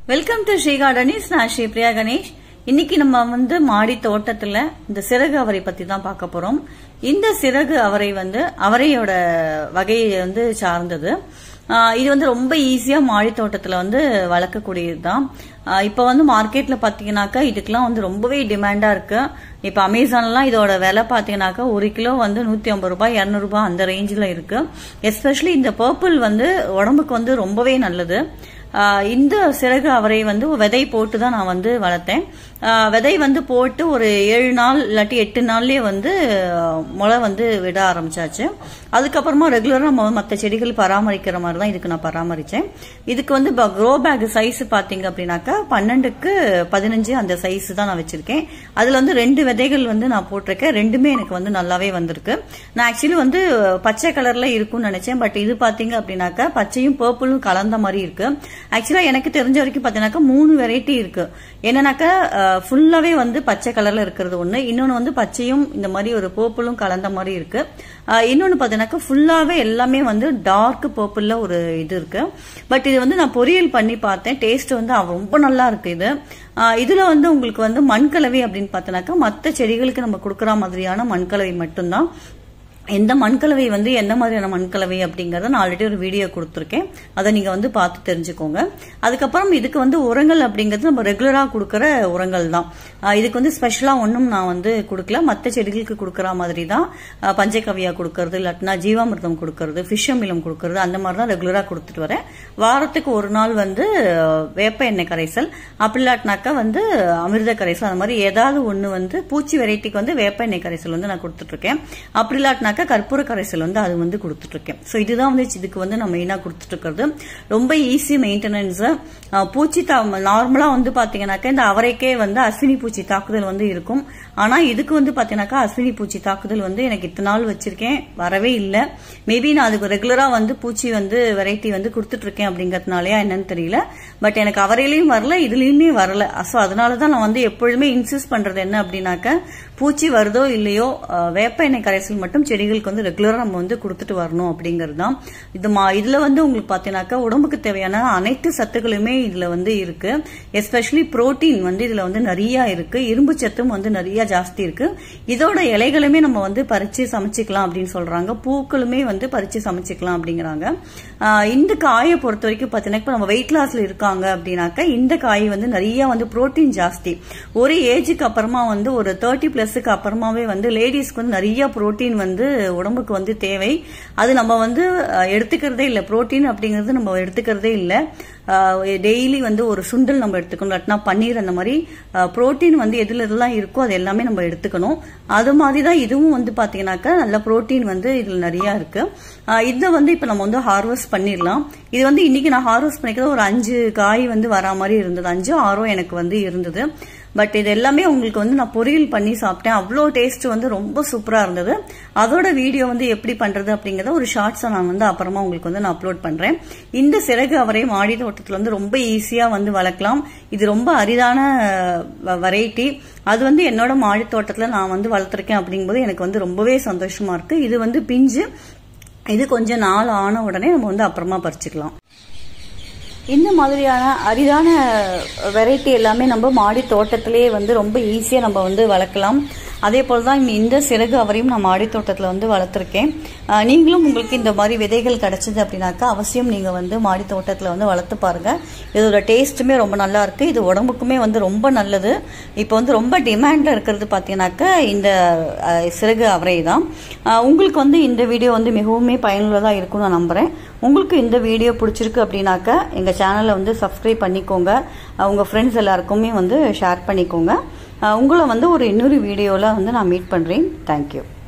welcome to Sri கார்டனிஸ் நான் ஸ்ரீ பிரியா கணேஷ் இன்னைக்கு நம்ம வந்து மாடி தோட்டத்துல இந்த சிறகு அவரை பத்தி தான் பார்க்க போறோம் இந்த சிறகு அவரை வந்து அவரையோட வகையை வந்து சார்ந்தது ஆஹ் இது வந்து ரொம்ப ஈஸியா மாடி தோட்டத்துல வந்து வளர்க்கக்கூடியது தான் இப்போ வந்து மார்க்கெட்ல பாத்தீங்கன்னாக்கா இதுக்கெல்லாம் வந்து ரொம்பவே டிமாண்டா இருக்கு இப்போ அமேசான்லாம் இதோட விலை பாத்தீங்கன்னாக்கா ஒரு கிலோ வந்து நூத்தி ஐம்பது ரூபாய் இருநூறு ரூபாய் அந்த ரேஞ்சில் இருக்கு எஸ்பெஷலி இந்த பர்பிள் வந்து உடம்புக்கு வந்து ரொம்பவே நல்லது ஆஹ் இந்த சிறகு அவரை வந்து விதை போட்டு தான் நான் வந்து வளர்த்தேன் ஆஹ் விதை வந்து போட்டு ஒரு ஏழு நாள் இல்லாட்டி எட்டு நாள்லயே வந்து ஆஹ் முளை வந்து விட ஆரம்பிச்சாச்சு அதுக்கப்புறமா ரெகுலராக நம்ம மற்ற செடிகள் பராமரிக்கிற மாதிரி தான் இதுக்கு நான் பராமரித்தேன் இதுக்கு வந்து க்ரோ பேக் சைஸ் பார்த்தீங்க அப்படின்னாக்கா பன்னெண்டுக்கு பதினஞ்சு அந்த சைஸ் தான் நான் வச்சிருக்கேன் அதில் வந்து ரெண்டு விதைகள் வந்து நான் போட்டிருக்கேன் ரெண்டுமே எனக்கு வந்து நல்லாவே வந்திருக்கு நான் ஆக்சுவலி வந்து பச்சை கலர்ல இருக்கும்னு நினைச்சேன் பட் இது பார்த்தீங்க அப்படின்னாக்கா பச்சையும் பர்பிளும் கலந்த மாதிரி இருக்கு ஆக்சுவலா எனக்கு தெரிஞ்ச வரைக்கும் பார்த்தீங்கன்னாக்கா மூணு வெரைட்டி இருக்கு என்னன்னாக்கா ஃபுல்லாவே வந்து பச்சை கலர்ல இருக்கிறது ஒன்று இன்னொன்று வந்து பச்சையும் இந்த மாதிரி ஒரு பர்பிளும் கலந்த மாதிரி இருக்கு இன்னொன்று பார்த்தீங்கன்னாக்கா ஃபுல்லாவே எல்லாமே வந்து டார்க் பர்பிள்ல ஒரு இது இருக்கு பட் இது வந்து நான் பொரியல் பண்ணி பார்த்தேன் டேஸ்ட் வந்து ரொம்ப நல்லா இருக்கு இது இதுல வந்து உங்களுக்கு வந்து மண்கலவை அப்படின்னு பார்த்தோன்னாக்கா மற்ற செடிகளுக்கு நம்ம கொடுக்குற மாதிரியான மண்கலவை மட்டும்தான் எந்த மண்கலவை வந்து எந்த மாதிரியான மண்கலவை அப்படிங்கறத நான் ஆல்ரெடி ஒரு வீடியோ கொடுத்துருக்கேன் அதை நீங்க வந்து பார்த்து தெரிஞ்சுக்கோங்க அதுக்கப்புறம் இதுக்கு வந்து உரங்கள் அப்படிங்கிறது நம்ம ரெகுலரா கொடுக்கற உரங்கள் தான் இதுக்கு வந்து ஸ்பெஷலா ஒன்றும் நான் வந்து கொடுக்கல மற்ற செடிகளுக்கு கொடுக்கற மாதிரி தான் பஞ்சகவியா கொடுக்கறது இல்லாட்டினா ஜீவாமிர்தம் கொடுக்கறது ஃபிஷ் அமிலம் கொடுக்கறது அந்த மாதிரி தான் ரெகுலரா கொடுத்துட்டு வரேன் வாரத்துக்கு ஒரு நாள் வந்து வேப்ப எண்ணெய் கரைசல் அப்படி இல்லாட்டினாக்கா வந்து அமிர்த கரைசல் அந்த மாதிரி ஏதாவது ஒன்று வந்து பூச்சி வெரைட்டிக்கு வந்து வேப்ப எண்ணெய் கரைசல் வந்து நான் கொடுத்துட்டு இருக்கேன் அப்படி இல்லாட்டினாக்கா கற்பூர கரைசல் வந்து அது வந்து கொடுத்துட்டு இருக்கேன் ஸோ இதுதான் வந்து இதுக்கு வந்து நான் மெயினாக கொடுத்துட்டு இருக்கிறது ரொம்ப ஈஸி மெயின்டெனன்ஸ் பூச்சி தா நார்மலாக வந்து பார்த்தீங்கன்னாக்கா இந்த அவரைக்கே வந்து அஸ்வினி பூச்சி தாக்குதல் வந்து இருக்கும் ஆனால் இதுக்கு வந்து பார்த்தீங்கன்னாக்கா அஸ்வினி பூச்சி தாக்குதல் வந்து எனக்கு இத்தனை நாள் வச்சிருக்கேன் வரவே இல்லை மேபி நான் அதுக்கு ரெகுலராக வந்து பூச்சி வந்து வெரைட்டி வந்து கொடுத்துட்டு இருக்கேன் அப்படிங்கறதுனாலயா என்னன்னு தெரியல பட் எனக்கு அவரையிலையும் வரல இதுலயுமே வரல ஸோ அதனால தான் நான் வந்து எப்பொழுதுமே இன்சிஸ்ட் பண்றது என்ன அப்படின்னாக்க பூச்சி வருதோ இல்லையோ வேப்ப எண்ணெய் கரைசல் மட்டும் செடிகளுக்கு வந்து ரெகுலராக நம்ம வந்து கொடுத்துட்டு வரணும் அப்படிங்கிறது தான் இது மா இதில் வந்து உங்களுக்கு பார்த்தீங்கன்னாக்கா உடம்புக்கு தேவையான அனைத்து சத்துக்களுமே இதில் வந்து இருக்கு எஸ்பெஷலி புரோட்டீன் வந்து இதில் வந்து நிறைய இருக்கு இரும்பு சத்தும் வந்து நிறைய ஜாஸ்தி இருக்கு இதோட இலைகளுமே நம்ம வந்து பறிச்சு சமைச்சிக்கலாம் அப்படின்னு சொல்றாங்க பூக்களுமே வந்து பறிச்சு சமைச்சிக்கலாம் அப்படிங்கிறாங்க இந்த காயை பொறுத்த வரைக்கும் பார்த்தீங்கன்னா இப்போ நம்ம வெயிட் லாஸ்ல இருக்காங்க அப்படின்னாக்கா இந்த காய் வந்து நிறைய வந்து புரோட்டீன் ஜாஸ்தி ஒரு ஏஜுக்கு அப்புறமா வந்து ஒரு தேர்ட்டி பிளஸுக்கு அப்புறமாவே வந்து லேடிஸ்க்கு வந்து நிறைய புரோட்டீன் வந்து உடம்புக்கு வந்து தேவை அது நம்ம வந்து எடுத்துக்கிறதே இல்லை புரோட்டீன் அப்படிங்கிறது நம்ம எடுத்துக்கிறதே இல்லை டெய்லி வந்து ஒரு சுண்டல் நம்ம எடுத்துக்கணும் இல்லாட்டினா பன்னீர் அந்த மாதிரி புரோட்டீன் வந்து எதுல இதெல்லாம் இருக்கோ அது எல்லாமே நம்ம எடுத்துக்கணும் அது மாதிரி தான் இதுவும் வந்து பாத்தீங்கன்னாக்கா நல்ல புரோட்டீன் வந்து இதுல நிறைய இருக்கு இதை வந்து இப்ப நம்ம வந்து ஹார்வெஸ்ட் பண்ணிடலாம் இது வந்து இன்னைக்கு நான் ஹார்வெஸ்ட் பண்ணிக்கிறது ஒரு அஞ்சு காய் வந்து வரா மாதிரி இருந்தது அஞ்சோ ஆறோ எனக்கு வந்து இருந்தது பட் இது எல்லாமே உங்களுக்கு வந்து நான் பொரியல் பண்ணி சாப்பிட்டேன் அவ்வளோ டேஸ்ட் வந்து ரொம்ப சூப்பராக இருந்தது அதோட வீடியோ வந்து எப்படி பண்ணுறது அப்படிங்கிறத ஒரு ஷார்ட்ஸை நான் வந்து அப்புறமா உங்களுக்கு வந்து நான் அப்லோட் பண்ணுறேன் இந்த சிறகு அவரை மாடி தோட்டத்தில் வந்து ரொம்ப ஈஸியாக வந்து வளர்க்கலாம் இது ரொம்ப அரிதான வெரைட்டி அது வந்து என்னோட மாடி தோட்டத்தில் நான் வந்து வளர்த்துருக்கேன் அப்படிங்கும்போது எனக்கு வந்து ரொம்பவே சந்தோஷமா இருக்கு இது வந்து பிஞ்சு இது கொஞ்சம் நாள் ஆன உடனே நம்ம வந்து அப்புறமா பறிச்சுக்கலாம் இந்த மாதிரியான அரிதான வெரைட்டி எல்லாமே நம்ம மாடி தோட்டத்திலேயே வந்து ரொம்ப ஈஸியாக நம்ம வந்து வளர்க்கலாம் அதே போல் தான் இந்த சிறகு அவரையும் நான் மாடி தோட்டத்தில் வந்து வளர்த்துருக்கேன் நீங்களும் உங்களுக்கு இந்த மாதிரி விதைகள் கிடைச்சது அப்படின்னாக்கா அவசியம் நீங்கள் வந்து மாடி தோட்டத்தில் வந்து வளர்த்து பாருங்கள் இதோட டேஸ்ட்டுமே ரொம்ப நல்லா இருக்குது இது உடம்புக்குமே வந்து ரொம்ப நல்லது இப்போ வந்து ரொம்ப டிமாண்டில் இருக்கிறது பார்த்தீங்கன்னாக்கா இந்த சிறகு அவரை தான் உங்களுக்கு வந்து இந்த வீடியோ வந்து மிகவும் பயனுள்ளதாக இருக்கும்னு நான் நம்புகிறேன் உங்களுக்கு இந்த வீடியோ பிடிச்சிருக்கு அப்படின்னாக்கா எங்கள் சேனலை வந்து சப்ஸ்கிரைப் பண்ணிக்கோங்க உங்கள் ஃப்ரெண்ட்ஸ் எல்லாருக்குமே வந்து ஷேர் பண்ணிக்கோங்க உங்களை வந்து ஒரு இன்னொரு வீடியோவில் வந்து நான் மீட் பண்ணுறேன் தேங்க்யூ